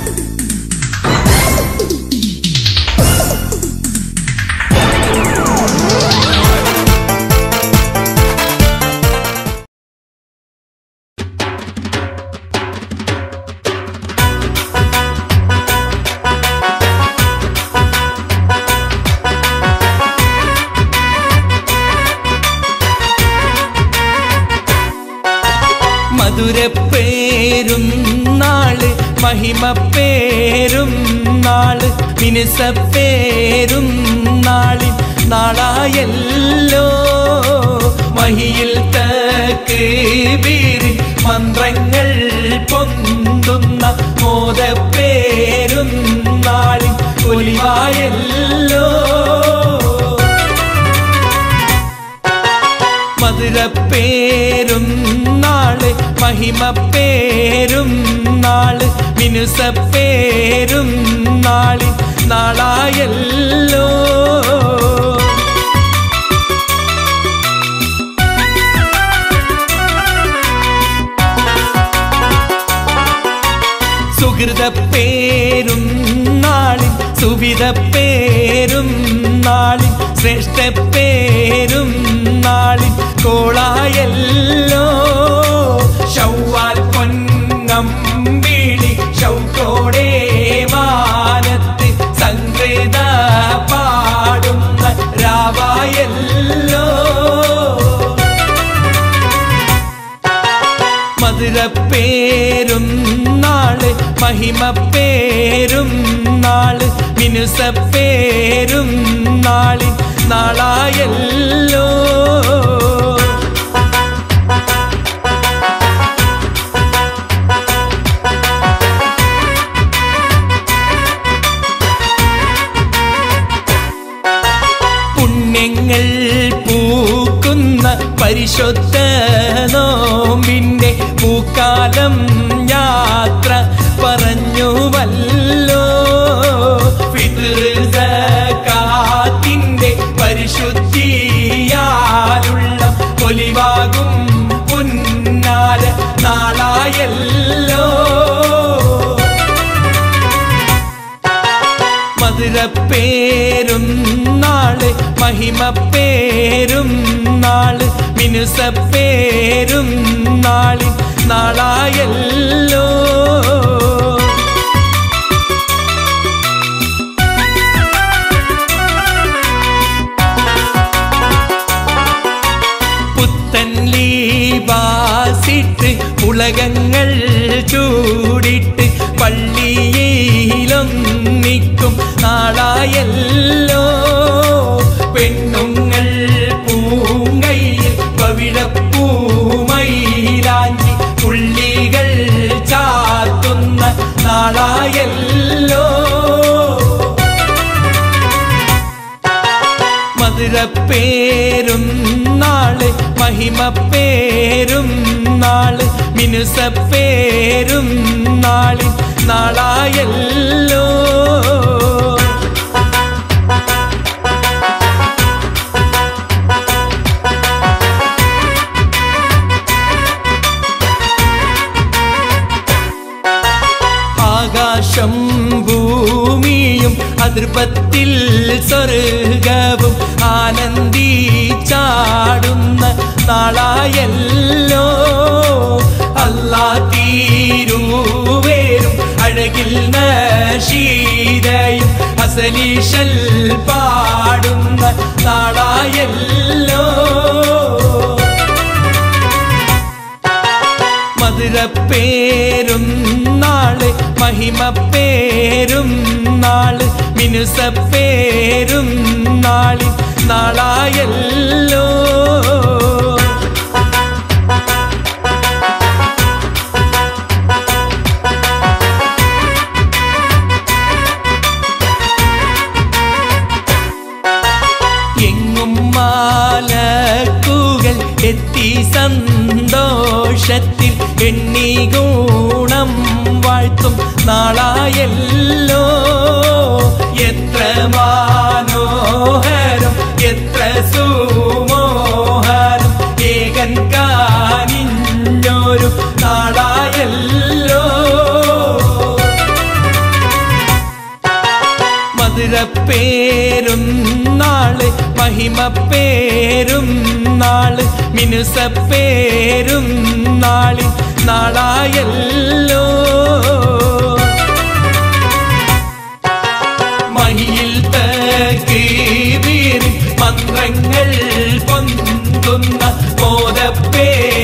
മധുരപ്പേരും നാള് മഹിമപ്പേരും നാള് മിനുസപ്പേരും നാളിൽ നാളായല്ലോ മഹിയിൽ തക്ക് വീരി മന്ത്രങ്ങൾ പൊന്തുന്ന മോദപ്പേരും നാളിൽ ഒലിവായല്ലോ മധുരപ്പേരും നാള് മഹിമപ്പേരും നാള് മിനുസപ്പേരും നാളിൽ നാളായല്ലോ സുഹൃതപ്പേരും നാളിൽ സുവിധപ്പേരും നാളിൽ ശ്രേഷ്ഠപ്പേരും നാളിൽ കോളായല്ലോ ശൗവാൽ പൊന്നം വീളി ശൗക്കോടെ മാനത്ത് സംഗീത പാടുന്ന രാവായല്ലോ മധുരപ്പേരും നാള് മഹിമപ്പേരും നാള് മിനുസപ്പേരും നാളിൽ നാളായല്ലോ പുണ്യങ്ങൾ പൂക്കുന്ന പരിശുദ്ധ നോമ്പിന്റെ പൂക്കാലം യാത്ര പറഞ്ഞുവല്ലോ ഫിത്ർ സകാത്തിന്റെ പരിശുദ്ധിയാലുള്ള ഒലിവാകും പുന്നാര നാളായല്ലോ മധുരപ്പേരും നാള് മഹിമപ്പേരും നാള് മിനുസപ്പേരും നാളിൽ നാളായല്ലോ പുത്തൻ ലീബാസിട്ട് ഉലകങ്ങൾ ചൂടിട്ട് പള്ളിയിലൊന്നിക്കും നാളായല്ലോ പെണ്ണുങ്ങൾ പൂങ്കയിൽ പവിഴപ്പൂമയിലാഞ്ചി പുള്ളികൾ ചാത്തുന്ന നാളായല്ലോ മധുരപ്പേരും നാള് മഹിമപ്പേരും നാള് മിനുസപ്പേരും നാളിൽ നാളായല്ലോ ആകാശം ഭൂമിയും അതിർപ്പത്തിൽ സ്വർഗവും ആനന്ദി ചാടുന്ന നാളായല്ലോ അല്ലാ തീരുവേരും അഴകിൽ നശീതയും അസലീശൽ പാടുന്ന നാളായല്ലോ മധുരപ്പേരും നാള് മഹിമപ്പേരും നാള് മിനുസപ്പേരും നാളിൽ നാളായല്ലോ എങ്ങും മാലക്കുകൾ എത്തി സന്തോഷത്തിൽ എണ്ണി ഗുണം വാഴ്ത്തും നാളായല്ലോ എത്ര മനോഹരം എത്ര സുമോഹരം ഏകൻ കാനിഞ്ഞൊരു നാളായല്ലോ മരണപ്പേരും നാള് മഹിമപ്പേരും നാള് മിനുസപ്പേരും നാളിൽ നാളായല്ലോ മഹിയിൽ തകീവീർ മന്ത്രങ്ങൾ പൊന്തുന്ന മോദപ്പേരും